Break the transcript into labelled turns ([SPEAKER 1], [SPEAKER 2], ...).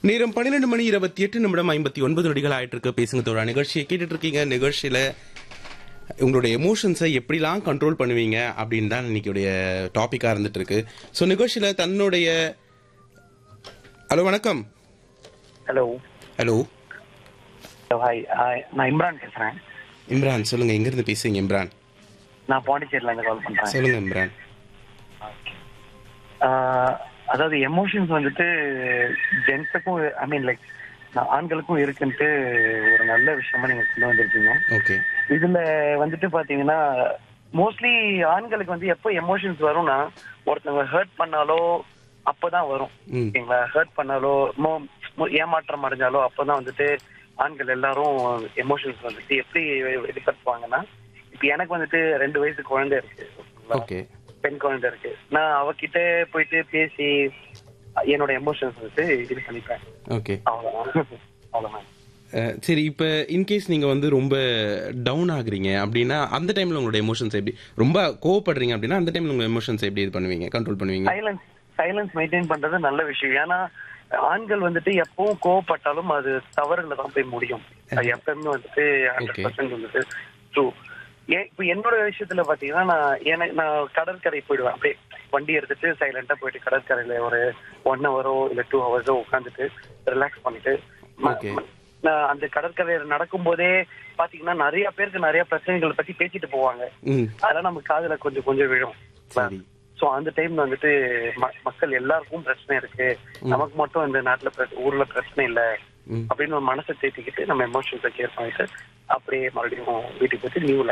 [SPEAKER 1] நேரம் பன்னிரெண்டு மணி இருபத்தி எட்டு நிமிடம் ஐம்பத்தி ஒன்பது நொடிகள் ஆயிட்டு இருக்கு பேசுங்க தோழா நிகழ்ச்சியை கேட்டுட்டு இருக்கீங்க நிகழ்ச்சியில உங்களுடைய எமோஷன்ஸை எப்படிலாம் கண்ட்ரோல் பண்ணுவீங்க அப்படின்னு தான் இன்னைக்குடைய டாபிக்கா இருந்துட்டு இருக்கு ஸோ நிகழ்ச்சியில தன்னுடைய ஹலோ வணக்கம்
[SPEAKER 2] ஹலோ
[SPEAKER 1] ஹலோ
[SPEAKER 2] ஹாய் நான் இம்ரான் பேசுறேன்
[SPEAKER 1] இம்ரான் சொல்லுங்க எங்க இருந்து பேசுறீங்க இம்ரான்
[SPEAKER 2] நான் பாண்டிச்சேரியில இருந்து கால் பண்றேன்
[SPEAKER 1] சொல்லுங்க இம்ரான்
[SPEAKER 2] ஆஹ், அதாவது எமோஷன்ஸ் வந்துட்டு ஜென்ஸுக்கும் ஐ மீன் லைக் ஆண்களுக்கும் இருக்குன்ட்டு ஒரு நல்ல விஷயமா நீங்க கொண்டு வந்திருக்கீங்க
[SPEAKER 1] ஓகே
[SPEAKER 2] இதுல வந்துட்டு பாத்தீங்கன்னா மோஸ்ட்லி ஆண்களுக்கு வந்து எப்போ எமோஷன்ஸ் வரும்னா ஒருத்தவங்க ஹர்ட் பண்ணாலோ அப்பதான் வரும்
[SPEAKER 1] ம்
[SPEAKER 2] ஓகேங்களா ஹர்ட் பண்ணாலோ மோ- மோ- ஏமாற்றம் அடைஞ்சாலோ அப்பதான் வந்துட்டு ஆண்கள் எல்லாரும் எமோஷன்ஸ் வந்துட்டு எப்படி வெளிப்படுத்துவாங்கன்னா இப்ப எனக்கு வந்துட்டு ரெண்டு வயசு குழந்தை இருக்கு ஓகேங்களா?
[SPEAKER 1] ஓகே
[SPEAKER 2] பெண் குழந்தை இருக்கு நான் அவகிட்ட போயிட்டு பேசி என்னோட எமோஷன்ஸ் வந்துட்டு இது பண்ணிப்பேன்
[SPEAKER 1] ஓகே
[SPEAKER 2] அவ்வளவுதான் அவ்வளவுதான்
[SPEAKER 1] அஹ், சரி இப்போ இன்கேஸ் நீங்க வந்து ரொம்ப டவுன் ஆகுறீங்க அப்படின்னா அந்த டைம்ல உங்களோட எமோஷன்ஸ் எப்படி ரொம்ப கோவப்படுறீங்க அப்படின்னா அந்த டைம்ல உங்க எமோஷன்ஸ் எப்படி இது பண்ணுவீங்க கண்ட்ரோல் பண்ணுவீங்க
[SPEAKER 2] சைலன்ஸ் சைலன்ஸ் மெயின்டைன் பண்றது நல்ல விஷயம் ஏன்னா ஆண்கள் வந்துட்டு எப்பவும் கோவப்பட்டாலும் அது தவறுல தான் போய் முடியும் அது எப்பவுமே வந்துட்டு ஹண்ட்ரட்
[SPEAKER 1] Okay.
[SPEAKER 2] பர்சன்ட் வந்துட்டு ட்ரூ இப்ப என்னோட விஷயத்துல பாத்தீங்கன்னா நான் எனக்கு நான் கடற்கரை போயிடுவேன் அப்படியே வண்டி எடுத்துட்டு சைலண்டா போயிட்டு கடற்கரையில ஒரு ஒன் ஹவரோ இல்ல டூ ஹவர்ஸோ உட்காந்துட்டு ரிலாக்ஸ் பண்ணிட்டு ம-
[SPEAKER 1] Okay.
[SPEAKER 2] ம- நான் அந்த கடற்கரையில நடக்கும் போதே பாத்தீங்கன்னா நிறைய பேருக்கு நிறைய பிரச்சனைகளை பத்தி பேசிட்டு போவாங்க
[SPEAKER 1] ம்
[SPEAKER 2] அதெல்லாம் நம்ம காதுல கொஞ்சம் கொஞ்சம் விழும்
[SPEAKER 1] சரி
[SPEAKER 2] சோ அந்த டைம்ல வந்துட்டு ம- மக்கள் எல்லாருக்கும் பிரச்சனை இருக்கு நமக்கு மட்டும் இந்த நாட்டுல பிர- ஊர்ல பிரச்சனை இல்ல
[SPEAKER 1] ம்
[SPEAKER 2] அப்படின்னு ஒரு மனசை தேத்திக்கிட்டு நம்ம எமோஷன்ஸை கேர் பண்ணிட்டு அப்படியே மறுபடியும் வீட்டுக்கு போயிட்டு நியூ